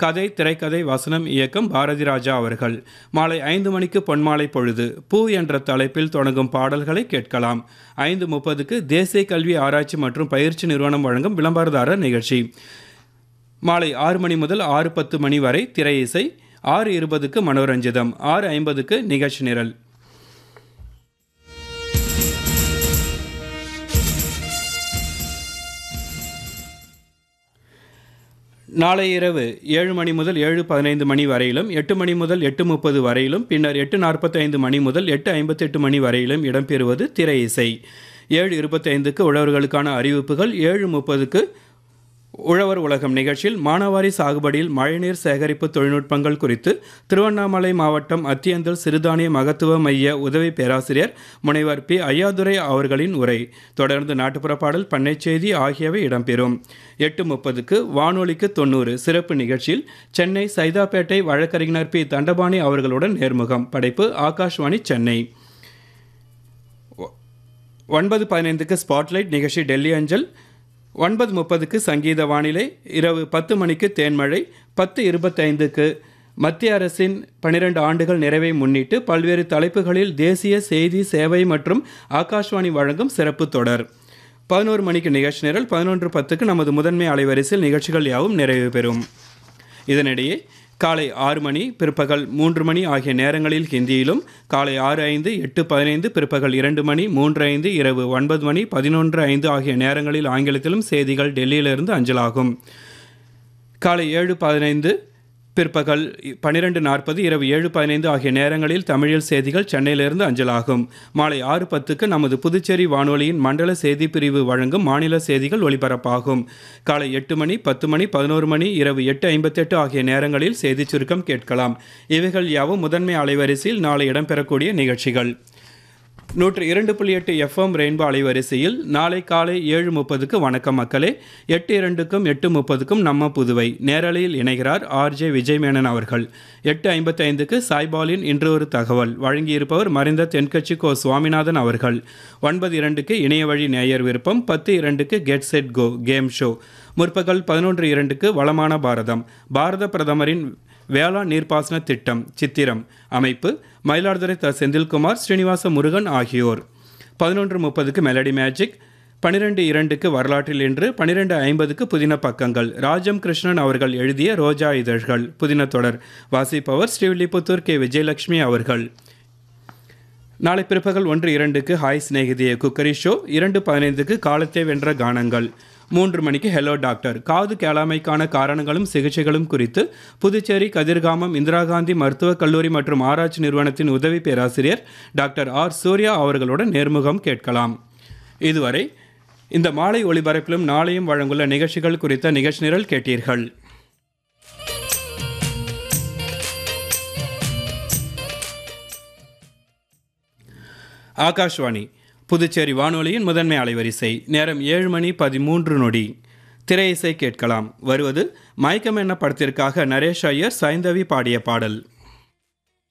கதை திரைக்கதை வசனம் இயக்கம் பாரதி ராஜா அவர்கள் மாலை ஐந்து மணிக்கு பொன்மாலை பொழுது பூ என்ற தலைப்பில் தொடங்கும் பாடல்களை கேட்கலாம் ஐந்து முப்பதுக்கு தேசிய கல்வி ஆராய்ச்சி மற்றும் பயிற்சி நிறுவனம் வழங்கும் விளம்பரதாரர் நிகழ்ச்சி மாலை ஆறு மணி முதல் ஆறு பத்து மணி வரை திரை இசை ஆறு இருபதுக்கு மனோரஞ்சிதம் ஆறு ஐம்பதுக்கு நிகழ்ச்சி நிரல் நாளை இரவு ஏழு மணி முதல் ஏழு பதினைந்து மணி வரையிலும் எட்டு மணி முதல் எட்டு முப்பது வரையிலும் பின்னர் எட்டு நாற்பத்தைந்து மணி முதல் எட்டு ஐம்பத்தெட்டு மணி வரையிலும் இடம்பெறுவது திரை இசை ஏழு இருபத்தைந்துக்கு உழவர்களுக்கான அறிவிப்புகள் ஏழு முப்பதுக்கு உழவர் உலகம் நிகழ்ச்சியில் மானாவாரி சாகுபடியில் மழைநீர் சேகரிப்பு தொழில்நுட்பங்கள் குறித்து திருவண்ணாமலை மாவட்டம் அத்தியந்தல் சிறுதானிய மகத்துவ மைய உதவி பேராசிரியர் முனைவர் பி ஐயாதுரை அவர்களின் உரை தொடர்ந்து நாட்டுப்புற பாடல் பண்ணைச் செய்தி ஆகியவை இடம்பெறும் எட்டு முப்பதுக்கு வானொலிக்கு தொண்ணூறு சிறப்பு நிகழ்ச்சியில் சென்னை சைதாப்பேட்டை வழக்கறிஞர் பி தண்டபாணி அவர்களுடன் நேர்முகம் படைப்பு ஆகாஷ்வாணி சென்னை ஒன்பது பதினைந்துக்கு ஸ்பாட்லைட் நிகழ்ச்சி டெல்லி அஞ்சல் ஒன்பது முப்பதுக்கு சங்கீத வானிலை இரவு பத்து மணிக்கு தேன்மழை பத்து இருபத்தைந்துக்கு மத்திய அரசின் பனிரெண்டு ஆண்டுகள் நிறைவை முன்னிட்டு பல்வேறு தலைப்புகளில் தேசிய செய்தி சேவை மற்றும் ஆகாஷ்வாணி வழங்கும் சிறப்பு தொடர் பதினோரு மணிக்கு நிகழ்ச்சி நிரல் பதினொன்று பத்துக்கு நமது முதன்மை அலைவரிசையில் நிகழ்ச்சிகள் யாவும் நிறைவு பெறும் இதனிடையே காலை ஆறு மணி பிற்பகல் மூன்று மணி ஆகிய நேரங்களில் ஹிந்தியிலும் காலை ஆறு ஐந்து எட்டு பதினைந்து பிற்பகல் இரண்டு மணி மூன்று ஐந்து இரவு ஒன்பது மணி பதினொன்று ஐந்து ஆகிய நேரங்களில் ஆங்கிலத்திலும் செய்திகள் டெல்லியிலிருந்து அஞ்சலாகும் காலை ஏழு பதினைந்து பிற்பகல் பன்னிரெண்டு நாற்பது இரவு ஏழு பதினைந்து ஆகிய நேரங்களில் தமிழில் செய்திகள் சென்னையிலிருந்து அஞ்சலாகும் மாலை ஆறு பத்துக்கு நமது புதுச்சேரி வானொலியின் மண்டல செய்தி பிரிவு வழங்கும் மாநில செய்திகள் ஒலிபரப்பாகும் காலை எட்டு மணி பத்து மணி பதினோரு மணி இரவு எட்டு ஐம்பத்தெட்டு ஆகிய நேரங்களில் செய்திச் சுருக்கம் கேட்கலாம் இவைகள் யாவும் முதன்மை அலைவரிசையில் நாளை இடம்பெறக்கூடிய நிகழ்ச்சிகள் நூற்று இரண்டு புள்ளி எட்டு எஃப்எம் ரெயின்போ அலைவரிசையில் நாளை காலை ஏழு முப்பதுக்கு வணக்கம் மக்களே எட்டு இரண்டுக்கும் எட்டு முப்பதுக்கும் நம்ம புதுவை நேரலையில் இணைகிறார் ஆர்ஜே விஜய் மேனன் அவர்கள் எட்டு ஐம்பத்தி ஐந்துக்கு சாய்பாலின் இன்று ஒரு தகவல் வழங்கியிருப்பவர் மறைந்த தென்கட்சி கோ சுவாமிநாதன் அவர்கள் ஒன்பது இரண்டுக்கு இணைய வழி நேயர் விருப்பம் பத்து இரண்டுக்கு get set go game show முற்பகல் பதினொன்று இரண்டுக்கு வளமான பாரதம் பாரத பிரதமரின் வேளாண் நீர்ப்பாசன திட்டம் சித்திரம் அமைப்பு மயிலாடுதுறை த செந்தில்குமார் ஸ்ரீனிவாச முருகன் ஆகியோர் பதினொன்று முப்பதுக்கு மெலடி மேஜிக் பனிரெண்டு இரண்டுக்கு வரலாற்றில் இன்று பனிரெண்டு ஐம்பதுக்கு புதின பக்கங்கள் ராஜம் கிருஷ்ணன் அவர்கள் எழுதிய ரோஜா இதழ்கள் புதின தொடர் வாசிப்பவர் ஸ்ரீவில்லிபுத்தூர் கே விஜயலட்சுமி அவர்கள் நாளை பிற்பகல் ஒன்று இரண்டுக்கு ஹாய் சிநேகிதிய குக்கரி ஷோ இரண்டு பதினைந்துக்கு காலத்தை வென்ற கானங்கள் மூன்று மணிக்கு ஹெலோ டாக்டர் காது கேளாமைக்கான காரணங்களும் சிகிச்சைகளும் குறித்து புதுச்சேரி கதிர்காமம் இந்திரா காந்தி மருத்துவக் கல்லூரி மற்றும் ஆராய்ச்சி நிறுவனத்தின் உதவி பேராசிரியர் டாக்டர் ஆர் சூர்யா அவர்களுடன் நேர்முகம் கேட்கலாம் இதுவரை இந்த மாலை ஒளிபரப்பிலும் நாளையும் வழங்குள்ள நிகழ்ச்சிகள் குறித்த நிகழ்ச்சி நிரல் கேட்டீர்கள் ஆகாஷ்வாணி புதுச்சேரி வானொலியின் முதன்மை அலைவரிசை நேரம் ஏழு மணி பதிமூன்று நொடி திரை இசை கேட்கலாம் வருவது மயக்கம் என்ன படத்திற்காக நரேஷ் ஐயர் சைந்தவி பாடிய பாடல்